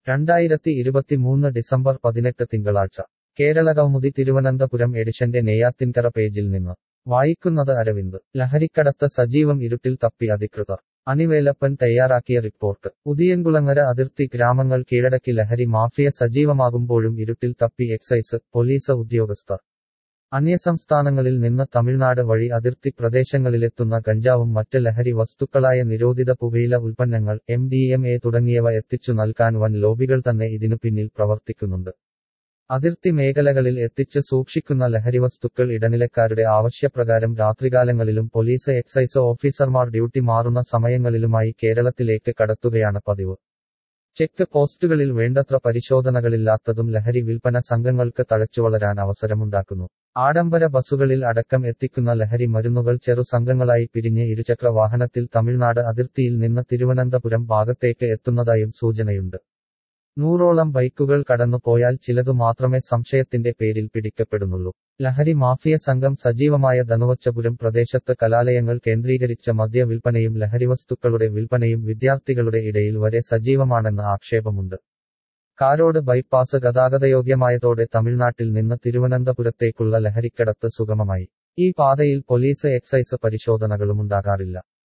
രണ്ടായിരത്തി ഇരുപത്തിമൂന്ന് ഡിസംബർ പതിനെട്ട് തിങ്കളാഴ്ച കേരളകൗമുദി തിരുവനന്തപുരം എഡിഷന്റെ നെയ്യാത്തിൻകര പേജിൽ നിന്ന് വായിക്കുന്നത് അരവിന്ദ് ലഹരിക്കടത്ത് സജീവം ഇരുട്ടിൽ തപ്പി അധികൃതർ അനിവേലപ്പൻ തയ്യാറാക്കിയ റിപ്പോർട്ട് ഉദിയൻകുളങ്ങര അതിർത്തി ഗ്രാമങ്ങൾ കീഴടക്കി ലഹരി മാഫിയ സജീവമാകുമ്പോഴും ഇരുട്ടിൽ തപ്പി എക്സൈസ് പോലീസ് ഉദ്യോഗസ്ഥർ അന്യസംസ്ഥാനങ്ങളിൽ നിന്ന് തമിഴ്നാട് വഴി അതിർത്തി പ്രദേശങ്ങളിലെത്തുന്ന ഗഞ്ചാവും മറ്റ് ലഹരി വസ്തുക്കളായ നിരോധിത പുകയില ഉൽപ്പന്നങ്ങൾ എം ഡി എം എ തുടങ്ങിയവ എത്തിച്ചു നൽകാൻ വൻ ലോബികൾ തന്നെ ഇതിനു പിന്നിൽ പ്രവർത്തിക്കുന്നുണ്ട് അതിർത്തി മേഖലകളിൽ എത്തിച്ച് സൂക്ഷിക്കുന്ന ലഹരിവസ്തുക്കൾ ഇടനിലക്കാരുടെ ആവശ്യപ്രകാരം രാത്രികാലങ്ങളിലും പോലീസ് എക്സൈസ് ഓഫീസർമാർ ഡ്യൂട്ടി മാറുന്ന സമയങ്ങളിലുമായി കേരളത്തിലേക്ക് കടത്തുകയാണ് പതിവ് ചെക്ക് പോസ്റ്റുകളിൽ വേണ്ടത്ര പരിശോധനകളില്ലാത്തതും ലഹരി വിൽപ്പന സംഘങ്ങൾക്ക് തഴച്ചുവളരാൻ അവസരമുണ്ടാക്കുന്നു ആഡംബര ബസുകളിൽ അടക്കം എത്തിക്കുന്ന ലഹരി മരുന്നുകൾ ചെറു സംഘങ്ങളായി പിരിഞ്ഞ് ഇരുചക്ര വാഹനത്തിൽ തമിഴ്നാട് അതിർത്തിയിൽ നിന്ന് തിരുവനന്തപുരം ഭാഗത്തേക്ക് എത്തുന്നതായും സൂചനയുണ്ട് നൂറോളം ബൈക്കുകൾ കടന്നുപോയാൽ ചിലതു മാത്രമേ സംശയത്തിന്റെ പേരിൽ പിടിക്കപ്പെടുന്നുള്ളൂ ലഹരി മാഫിയ സംഘം സജീവമായ ധനുവച്ചപുരം പ്രദേശത്ത് കലാലയങ്ങൾ കേന്ദ്രീകരിച്ച മദ്യ വിൽപ്പനയും ലഹരിവസ്തുക്കളുടെ വിൽപ്പനയും വിദ്യാർത്ഥികളുടെ ഇടയിൽ വരെ സജീവമാണെന്ന് ആക്ഷേപമുണ്ട് കാരോട് ബൈപ്പാസ് ഗതാഗതയോഗ്യമായതോടെ തമിഴ്നാട്ടിൽ നിന്ന് തിരുവനന്തപുരത്തേക്കുള്ള ലഹരിക്കടത്ത് സുഗമമായി ഈ പാതയിൽ പോലീസ് എക്സൈസ് പരിശോധനകളുമുണ്ടാകാറില്ല